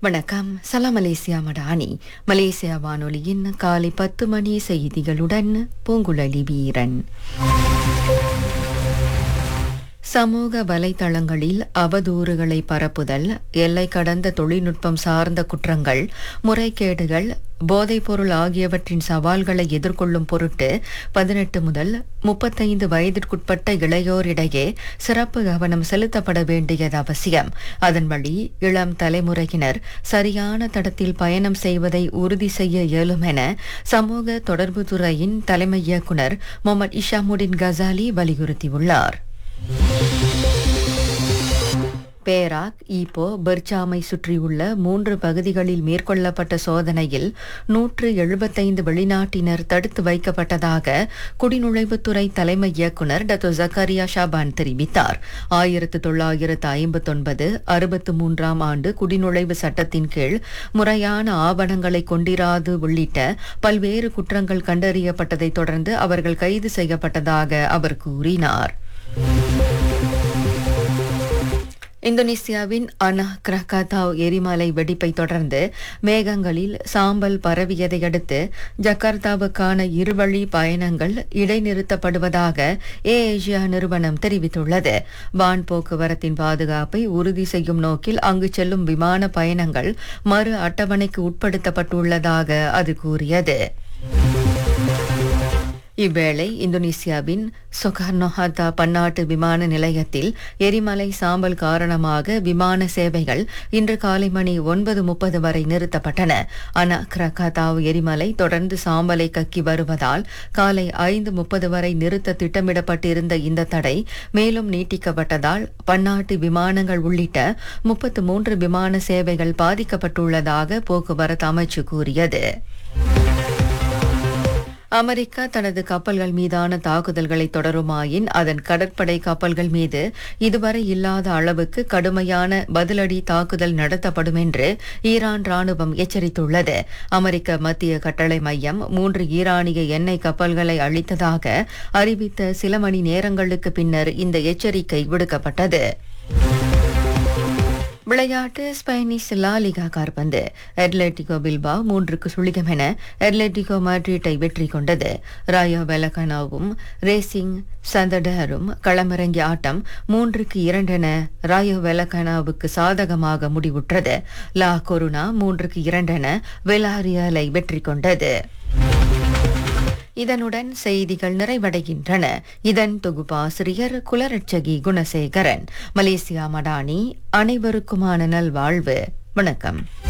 வணக்கம் சலாம் Malaysia Madani Malaysia வானொலியின் காலை பத்து மணி செய்திகளுடன் பூங்குழலி வீரன் சமூக வலைதளங்களில் அவதூறுகளை பரப்புதல் எல்லை கடந்த தொழில்நுட்பம் சார்ந்த குற்றங்கள் முறைகேடுகள் போதைப்பொருள் ஆகியவற்றின் சவால்களை எதிர்கொள்ளும் பொருட்டு பதினெட்டு முதல் முப்பத்தைந்து வயதிற்குட்பட்ட இளையோரிடையே சிறப்பு கவனம் செலுத்தப்பட வேண்டியது அவசியம் அதன் வழி இளம் தலைமுறையினர் சரியான தடத்தில் பயணம் செய்வதை உறுதி செய்ய இயலும் என சமூக தொடர்புத்துறையின் தலைமை இயக்குனர் முகமது இஷாமுடின் கசாலி வலியுறுத்தியுள்ளார் பேராக் ஈப்போ பெர்ச்சாமை சுற்றியுள்ள மூன்று பகுதிகளில் மேற்கொள்ளப்பட்ட சோதனையில் நூற்று எழுபத்தைந்து வெளிநாட்டினர் தடுத்து வைக்கப்பட்டதாக குடிநுழைவுத்துறை தலைமை இயக்குனர் டத்தோ ஜக்கரியா ஷாபான் தெரிவித்தார் ஆயிரத்து தொள்ளாயிரத்து ஐம்பத்தொன்பது அறுபத்து மூன்றாம் ஆண்டு குடிநுழைவு சட்டத்தின் கீழ் முறையான ஆவணங்களை கொண்டிராது உள்ளிட்ட பல்வேறு குற்றங்கள் கண்டறியப்பட்டதைத் தொடர்ந்து அவர்கள் கைது செய்யப்பட்டதாக அவர் கூறினார் இந்தோனேசியாவின் அனா கிரகாத்தாவ் எரிமலை வெடிப்பை தொடர்ந்து மேகங்களில் சாம்பல் பரவியதை அடுத்து ஜகார்த்தாவுக்கான இருவழி பயணங்கள் இடைநிறுத்தப்படுவதாக ஏஏசியா நிறுவனம் தெரிவித்துள்ளது வான் போக்குவரத்தின் பாதுகாப்பை உறுதி செய்யும் நோக்கில் அங்கு செல்லும் விமான பயணங்கள் மறு அட்டவணைக்கு உட்படுத்தப்பட்டுள்ளதாக அது கூறியது இவ்வேளை இந்தோனேசியாவின் சொகர்னோஹாத்தா பன்னாட்டு விமான நிலையத்தில் எரிமலை சாம்பல் காரணமாக விமான சேவைகள் இன்று காலை மணி ஒன்பது முப்பது வரை நிறுத்தப்பட்டன அனா கிரகாத்தாவ் எரிமலை தொடர்ந்து சாம்பலை கக்கி வருவதால் காலை ஐந்து முப்பது வரை நிறுத்த திட்டமிடப்பட்டிருந்த இந்த தடை மேலும் நீட்டிக்கப்பட்டதால் பன்னாட்டு விமானங்கள் உள்ளிட்ட முப்பத்து மூன்று விமான சேவைகள் பாதிக்கப்பட்டுள்ளதாக போக்குவரத்து அமைச்சு கூறியது அமெரிக்கா தனது கப்பல்கள் மீதான தாக்குதல்களை தொடருமாயின் அதன் கடற்படை கப்பல்கள் மீது இதுவரை இல்லாத அளவுக்கு கடுமையான பதிலடி தாக்குதல் நடத்தப்படும் என்று ஈரான் ராணுவம் எச்சரித்துள்ளது அமெரிக்க மத்திய கட்டளை மையம் மூன்று ஈரானிய எண்ணெய் கப்பல்களை அழித்ததாக அறிவித்த சில மணி நேரங்களுக்கு பின்னர் இந்த எச்சரிக்கை விடுக்கப்பட்டது விளையாட்டு ஸ்பெயினிஷ் லாலிகா கார்பந்து அட்லெட்டிகோ பில்பா மூன்றுக்கு சுழிகம் என அட்லெட்டிகோ மாட்ரிட்டை வெற்றி கொண்டது ராயோ வெலகனாவும் ரேசிங் சந்தடரும் களமிறங்கிய ஆட்டம் மூன்றுக்கு இரண்டென ராயோ வெலகனாவுக்கு சாதகமாக முடிவுற்றது லா கொருணா மூன்றுக்கு இரண்டென வெலாரியலை வெற்றி கொண்டது இதனுடன் செய்திகள் நிறைவடைகின்றன இதன் தொகுப்பாசிரியர் குலரட்சகி குணசேகரன் மலேசியா மடானி அனைவருக்குமான நல்வாழ்வு வணக்கம்